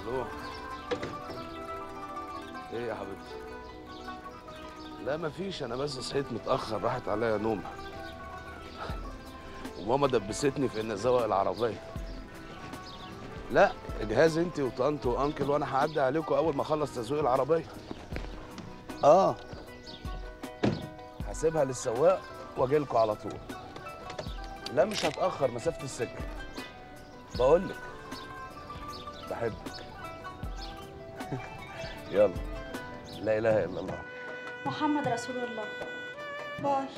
الو ايه يا حبيبتي لا مفيش انا بس صحيت متاخر راحت عليا نوم وماما دبستني في ان ازوق العربيه لا اجهزي انت وطنط وانكل وانا هعدي عليكم اول ما اخلص تزويق العربيه اه هسيبها للسواق واجي لكم على طول لا مش هتاخر مسافه السكه بقول لك بحبك يلا لا اله الا الله محمد رسول الله باي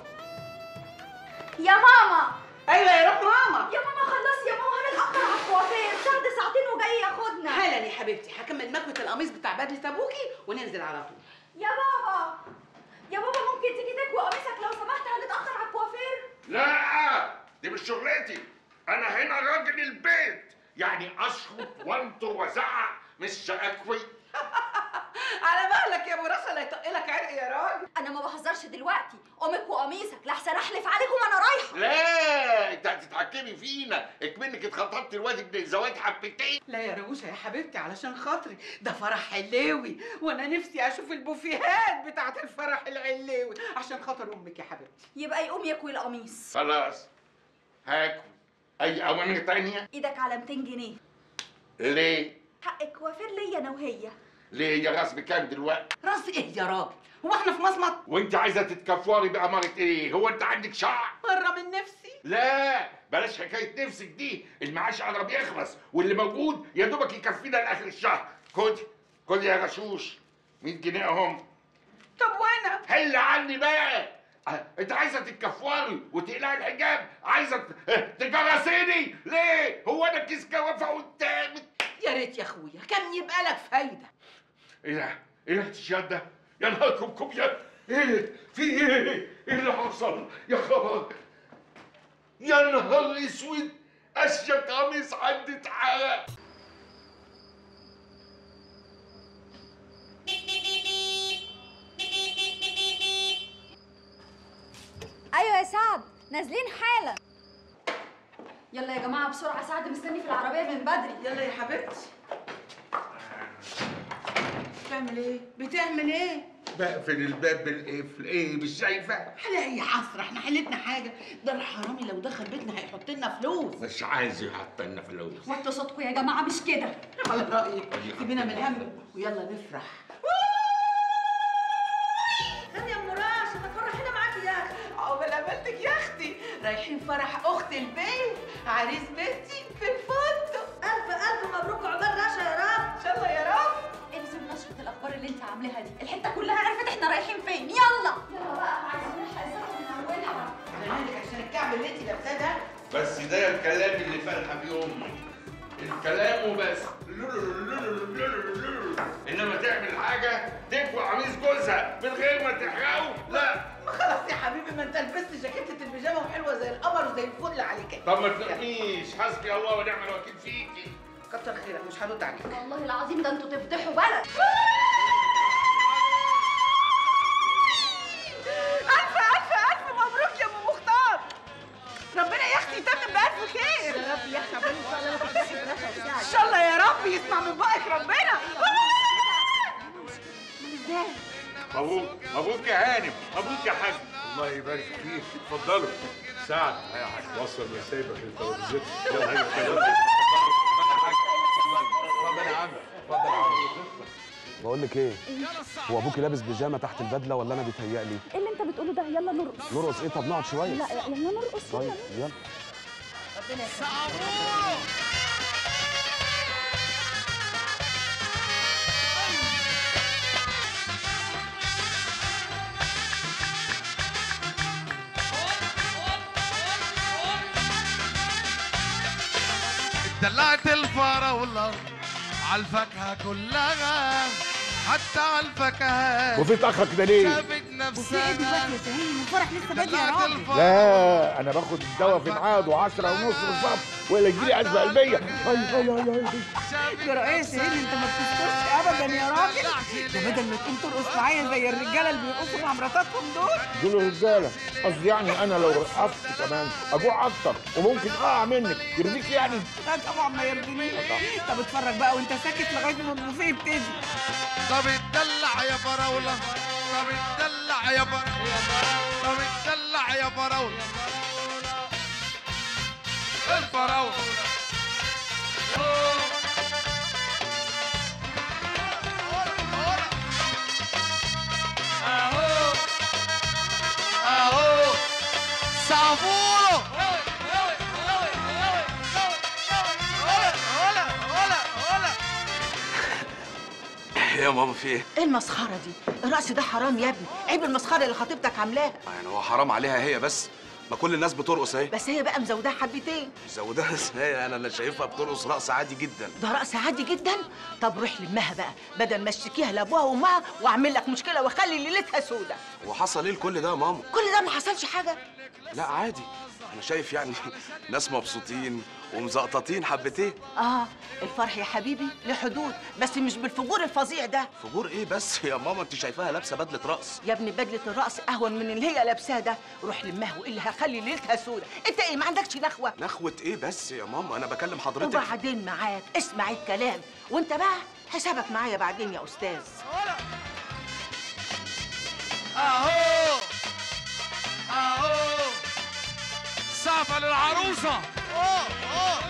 يا ماما ايوه يا روح ماما يا ماما خلصي يا ماما هنتأخر على الكوافير بعد ساعتين وجاي ياخدنا حالا يا حبيبتي هكمل مكوة القميص بتاع بدلة ابوكي وننزل على طول يا بابا يا بابا ممكن تيجي تكوي قميصك لو سمحت هنتأخر على الكوافير لا دي مش شغلتي انا هنا راجل البيت يعني اشخط وانطر وازعق مش اكوي على مهلك يا ابو راسه لا يطقلك عرق يا راجل انا ما بهزرش دلوقتي قومك وقميصك لحسن احلف عليكم وانا رايحه لا انت هتتحكمي فينا اكمنك اتخطبت الواد ابن الزواج حبتين لا يا روشه يا حبيبتي علشان خاطري ده فرح حلاوي وانا نفسي اشوف البوفيهات بتاعت الفرح العلاوي عشان خاطر امك يا حبيبتي يبقى يقوم يكوي القميص خلاص هاكل اي اوامر تانية ايدك على 200 جنيه ليه حق الكوافير ليا انا وهي ليه يا غصب كام دلوقتي راس ايه يا راجل هو احنا في مصمت وانت عايزه تتكفري بأمارة ايه هو انت عندك شعر بره من نفسي لا بلاش حكايه نفسك دي المعاش قرب يخلص واللي موجود يا دوبك يكفينا لاخر الشهر خد خد يا غشوش 100 جنيه اهم طب وانا حل عني بقى أه، انت عايزه تتكفري وتقلعي الحجاب عايزه ت- تجرسيني ليه هو انا كيس جوافه قدامك يا ريت يا اخويا كان يبقى لك فايده ايه ده ايه ريحه الشياد ده يا نهار كوب يا ايه في ايه ايه اللي حصل يا خبر يا نهار اسود اشيك قميص عندي اتحرق ايوه يا سعد نازلين حالا يلا يا جماعه بسرعه سعد مستني في العربيه من بدري يلا يا حبيبتي بتعمل ايه بتعمل ايه بقفل الباب بالقفل ايه مش شايفه على اي حسره احنا حلتنا حاجه ده الحرامي لو دخل بيتنا هيحط لنا فلوس مش عايز يحط لنا فلوس وطوا صوتكم يا جماعه مش كده على رايك سيبينا من الهم ويلا نفرح يا ام راش ما تفرحينا معاكي يا اخي عقبال قابلتك يا اختي رايحين فرح اخت البيت عريس بنتي في الفندق الف الف مبروك عقبال رشا يا رب ان شاء الله يا رب انزل نشرة الاخبار اللي انت عاملاها دي الحته كلها عرفت احنا رايحين فين يلا يلا بقى عايزين نلحق الزفه من اولها على مالك عشان الكعب اللي انت لابساه ده بس ده الكلام اللي فرحه بيه امي الكلام وبس انما تعمل حاجه تكوى قميص جوزها من غير ما تحرقه لا ما خلاص يا حبيبي ما انت لبست جاكيتة البيجامه وحلوه زي القمر وزي الفل عليك طب ما تنقيش حسبي الله ونعم الوكيل فيكي كتر خيرك مش هرد عليك والله العظيم ده انتوا تفضحوا بلد ألف ألف ألف مبروك يا أم مختار ربنا يا أختي يتمم بألف خير يا رب يا أختي عقبال إن شاء الله ما تفتحي برشا وبتاعك إن شاء الله يا رب يسمع من بقك ربنا مبروك مبروك يا هانم مبروك يا حاج الله يبارك فيك اتفضلوا سعد يا حاج وصل مسايبك انت وبالذات يلا هيا اتفضل اتفضل يا عم اتفضل يا عم بقول لك ايه هو ابوكي لابس بيجامه تحت البدله ولا انا بيتهيألي ايه اللي انت بتقوله ده يلا نرقص نرقص ايه طب نقعد شويه لا يلا نرقص طيب يلا يلا دلعت الفراولة على الفاكهة كلها حتى على الفاكهات وفي اتاخر كده ليه؟ شافت نفسها دلوقتي يا سهيل الفرح لسه بادئ يا دلعت راجل الفراولة لا انا باخد الدواء في ميعاده 10 ونص بالظبط ولا يجيلي عزبه قلبيه هاي هاي هاي هاي يا رئيس هيل انت ما بتسترش ابدا يا راجل ده بدل ما تقوم ترقص معايا زي الرجاله اللي بيرقصوا مع مراتاتهم دول دول رجاله قصدي يعني انا لو رقصت كمان اجوع اكتر وممكن اقع منك يرضيك يعني لا طبعا ما يرضينيش طب اتفرج بقى وانت ساكت لغايه ما البوفيه يبتدي طب اتدلع يا فراولة طب اتدلع يا فراولة طب اتدلع يا فراولة الفراولة اهو اهو صعبوله ولا ولا ولا يا ماما في ايه؟ ايه المسخره دي الرقص ده حرام يا ابني عيب المسخره اللي خطيبتك عاملاها يعني هو حرام عليها هي بس ما كل الناس بترقص اهي بس هي بقى مزوداها حبتين زودها ازاي انا اللي شايفها بترقص رقص عادي جدا ده رقص عادي جدا طب روح لمها بقى بدل ما اشتكيها لابوها وامها واعمل لك مشكله واخلي ليلتها سودة وحصل ايه لكل ده يا ماما؟ كل ده ما حصلش حاجه لا عادي انا شايف يعني ناس مبسوطين ومزقططين حبتين اه الفرح يا حبيبي له حدود بس مش بالفجور الفظيع ده فجور ايه بس يا ماما انت شايفاها لابسه بدله رقص يا ابني بدله الرقص اهون من اللي هي لابساه ده روح لمها وقول لها خلي ليلتها سودة انت ايه ما عندكش نخوه نخوه ايه بس يا ماما انا بكلم حضرتك وبعدين معاك اسمع الكلام وانت بقى حسابك معايا بعدين يا استاذ اهو اهو سقفة للعروسة اوه اوه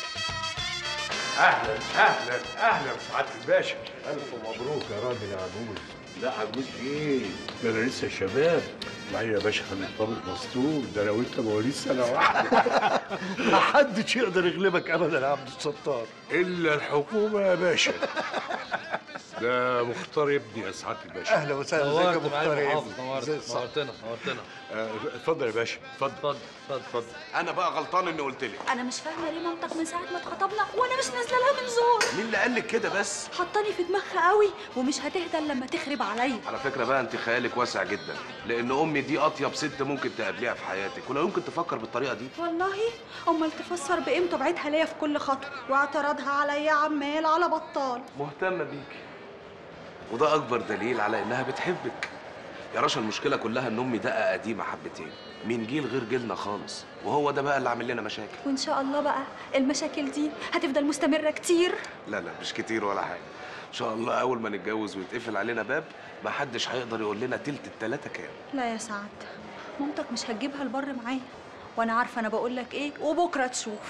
اهلا اهلا اهلا سعاده الباشا الف مبروك يا راجل يا عجوز لا عجوز ايه ده انا لسه شباب معايا يا باشا خلي الطابق مستور ده انا وانت مواليد سنه واحده محدش يقدر يغلبك ابدا يا عبد الستار الا الحكومه يا باشا ده مختار ابني يا سعاده الباشا اهلا وسهلا ازيك يا مختار ايه نورتنا نورتنا اتفضل يا باشا اتفضل اتفضل اتفضل انا بقى غلطان اني قلت لك انا مش فاهمه ليه مامتك من ساعه ما اتخطبنا وانا مش نازله لها من زور مين اللي قال لك كده بس حطاني في دماغها قوي ومش هتهدى إلا لما تخرب عليا على فكره بقى انت خيالك واسع جدا لان امي دي اطيب ست ممكن تقابليها في حياتك ولو يمكن تفكر بالطريقه دي والله امال تفسر بايه متابعتها ليا في كل خطوه واعتراضها عليا عمال على بطال مهتمه بيكي وده اكبر دليل على انها بتحبك يا رشا المشكله كلها ان امي دقه قديمه حبتين من جيل غير جيلنا خالص وهو ده بقى اللي عامل لنا مشاكل وان شاء الله بقى المشاكل دي هتفضل مستمره كتير لا لا مش كتير ولا حاجه ان شاء الله اول ما نتجوز ويتقفل علينا باب ما حدش هيقدر يقول لنا تلت التلاته كام لا يا سعد مامتك مش هتجيبها البر معايا وانا عارفه انا بقول لك ايه وبكره تشوف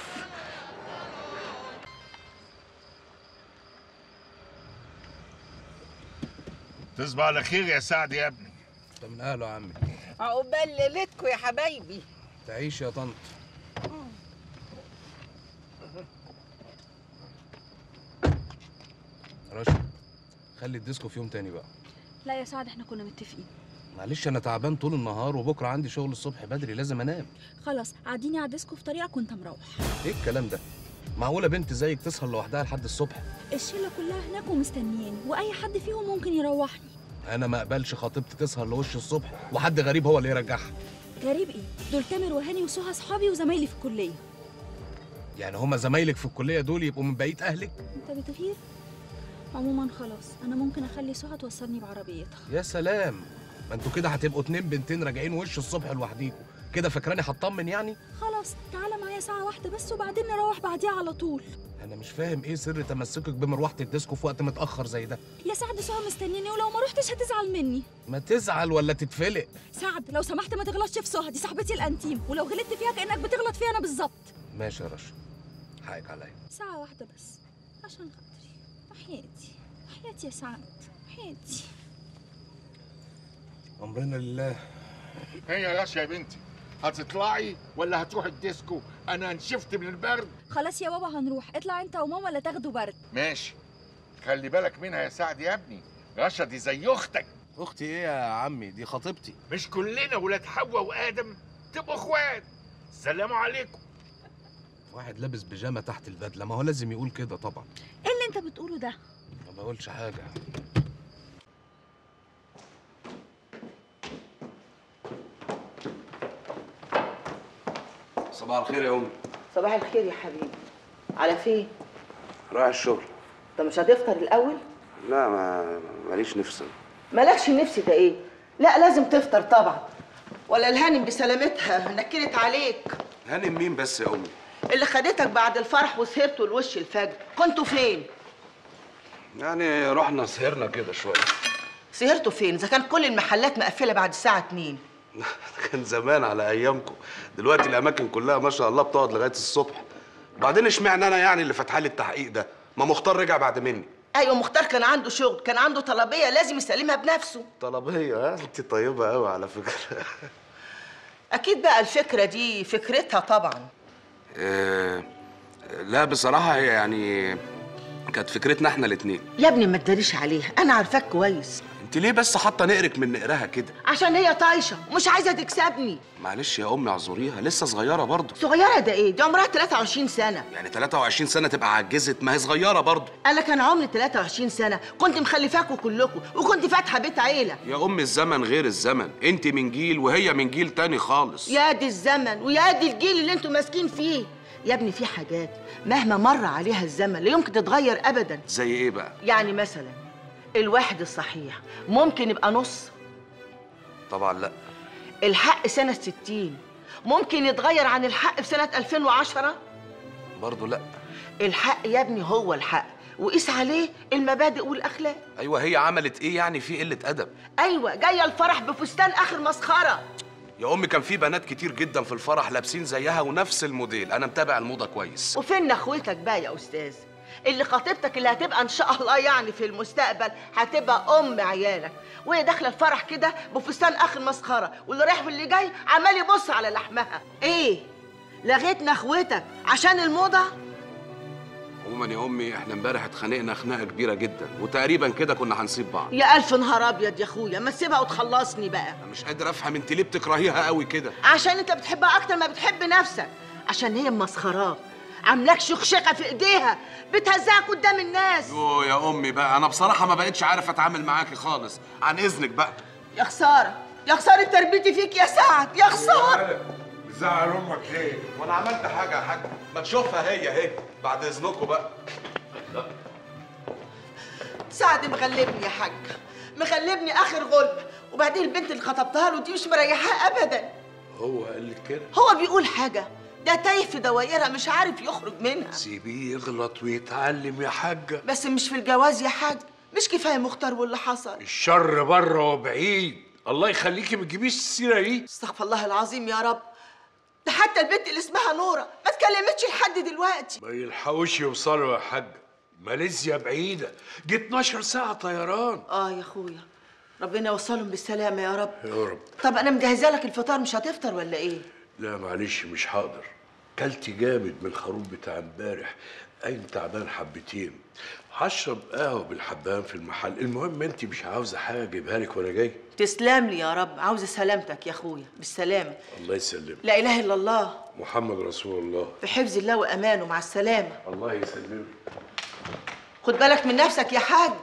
تصبح على خير يا سعد يا ابني انت من اهله يا عمي عقبال ليلتكم يا حبايبي تعيش يا طنط رشا خلي الديسكو في يوم تاني بقى لا يا سعد احنا كنا متفقين معلش انا تعبان طول النهار وبكره عندي شغل الصبح بدري لازم انام خلاص قعديني على الديسكو في طريقك وانت مروح ايه الكلام ده معقوله بنت زيك تسهر لوحدها لحد الصبح الشله كلها هناك ومستنياني واي حد فيهم ممكن يروحني انا ما اقبلش خطيبتي تسهر لوش الصبح وحد غريب هو اللي يرجعها غريب ايه دول تامر وهاني وسهى اصحابي وزمايلي في الكليه يعني هما زمايلك في الكليه دول يبقوا من بقيه اهلك انت بتغير عموما خلاص انا ممكن اخلي سهى توصلني بعربيتها يا سلام ما انتوا كده هتبقوا اتنين بنتين راجعين وش الصبح لوحديكوا كده فاكراني هطمن يعني خلاص تعالى معايا ساعه واحده بس وبعدين نروح بعديها على طول انا مش فاهم ايه سر تمسكك بمروحه الديسكو في وقت متاخر زي ده يا سعد سهى مستنيني ولو ما رحتش هتزعل مني ما تزعل ولا تتفلق سعد لو سمحت ما تغلطش في سهى دي صاحبتي الانتيم ولو غلطت فيها كانك بتغلط فيها انا بالظبط ماشي يا رشا حقك عليا ساعه واحده بس عشان خاطري وحياتي وحياتي يا سعد وحياتي امرنا لله هي يا رشا يا بنتي هتطلعي ولا هتروح الديسكو انا نشفت من البرد خلاص يا بابا هنروح اطلع انت وماما لا تاخدوا برد ماشي خلي بالك منها يا سعد يا ابني رشا دي زي اختك اختي ايه يا عمي دي خطيبتي مش كلنا ولاد حواء وادم تبقوا اخوات سلام عليكم واحد لابس بيجامه تحت البدله ما هو لازم يقول كده طبعا ايه اللي انت بتقوله ده ما بقولش حاجه صباح الخير يا امي صباح الخير يا حبيبي على فين رايح الشغل انت مش هتفطر الاول لا ما ماليش نفس مالكش نفسي ده ايه لا لازم تفطر طبعا ولا الهانم بسلامتها نكرت عليك هانم مين بس يا امي اللي خدتك بعد الفرح وسهرتوا لوش الفجر كنتوا فين يعني رحنا سهرنا كده شويه سهرتوا فين اذا كان كل المحلات مقفله بعد الساعه 2 كان زمان على ايامكم دلوقتي الاماكن كلها ما شاء الله بتقعد لغايه الصبح بعدين اشمعنى انا يعني اللي فاتحه لي التحقيق ده ما مختار رجع بعد مني ايوه مختار كان عنده شغل كان عنده طلبيه لازم يسلمها بنفسه طلبيه ها انت طيبه قوي على فكره اكيد بقى الفكره دي فكرتها طبعا آه، لا بصراحه هي يعني كانت فكرتنا احنا الاتنين يا ابني ما تداريش عليها انا عارفاك كويس انت ليه بس حاطه نقرك من نقرها كده عشان هي طايشه ومش عايزه تكسبني معلش يا امي اعذريها لسه صغيره برضه صغيره ده ايه دي عمرها 23 سنه يعني 23 سنه تبقى عجزت ما هي صغيره برضه انا كان عمري 23 سنه كنت مخلفاكوا كلكم وكنت فاتحه بيت عيله يا ام الزمن غير الزمن انت من جيل وهي من جيل تاني خالص يا دي الزمن ويا دي الجيل اللي انتوا ماسكين فيه يا ابني في حاجات مهما مر عليها الزمن لا يمكن تتغير ابدا زي ايه بقى يعني مثلا الواحد الصحيح ممكن يبقى نص طبعا لا الحق سنة 60 ممكن يتغير عن الحق في سنة 2010 برضه لا الحق يا ابني هو الحق وقيس عليه المبادئ والأخلاق ايوه هي عملت ايه يعني في قله ادب أيوة جاية الفرح بفستان آخر مسخرة يا امي كان في بنات كتير جدا في الفرح لابسين زيها ونفس الموديل انا متابع الموضه كويس وفين اخوتك بقى يا أستاذ اللي خطيبتك اللي هتبقى ان شاء الله يعني في المستقبل هتبقى ام عيالك وهي داخله الفرح كده بفستان اخر مسخره واللي رايح واللي جاي عمال يبص على لحمها ايه لغيتنا اخوتك عشان الموضه عموما يا امي احنا امبارح اتخانقنا خناقه كبيره جدا وتقريبا كده كنا هنسيب بعض يا الف نهار ابيض يا اخويا ما تسيبها وتخلصني بقى انا مش قادر افهم انت ليه بتكرهيها قوي كده عشان انت بتحبها اكتر ما بتحب نفسك عشان هي مسخراك عاملاك شخشقه في ايديها بتهزقك قدام الناس يو يا امي بقى انا بصراحه ما بقتش عارف اتعامل معاكي خالص عن اذنك بقى يا خساره يا خساره تربيتي فيك يا سعد يا خساره زعل امك ليه؟ وانا عملت حاجه يا حاج ما تشوفها هي اهي بعد اذنكم بقى سعد مغلبني يا حاج مغلبني اخر غلب وبعدين البنت اللي خطبتها له دي مش مريحاه ابدا هو قال لك كده هو بيقول حاجه ده تايه في دوائرها مش عارف يخرج منها سيبيه يغلط ويتعلم يا حاجة بس مش في الجواز يا حاج مش كفايه مختار واللي حصل الشر بره وبعيد الله يخليكي ما تجيبيش السيرة دي استغفر الله العظيم يا رب ده حتى البنت اللي اسمها نوره ما اتكلمتش لحد دلوقتي ما يلحقوش يوصلوا يا حاجة ماليزيا بعيدة دي 12 ساعة طيران اه يا اخويا ربنا يوصلهم بالسلامه يا رب يا رب طب انا مجهزه لك الفطار مش هتفطر ولا ايه لا معلش مش هقدر كلت جامد من الخروف بتاع امبارح قايم تعبان حبتين هشرب قهوة بالحبان في المحل المهم انت مش عاوزة حاجة اجيبها لك وانا جاي تسلم لي يا رب عاوزه سلامتك يا اخويا بالسلامه الله يسلمك لا اله الا الله محمد رسول الله في حفظ الله وامانه مع السلامه الله يسلمك خد بالك من نفسك يا حاج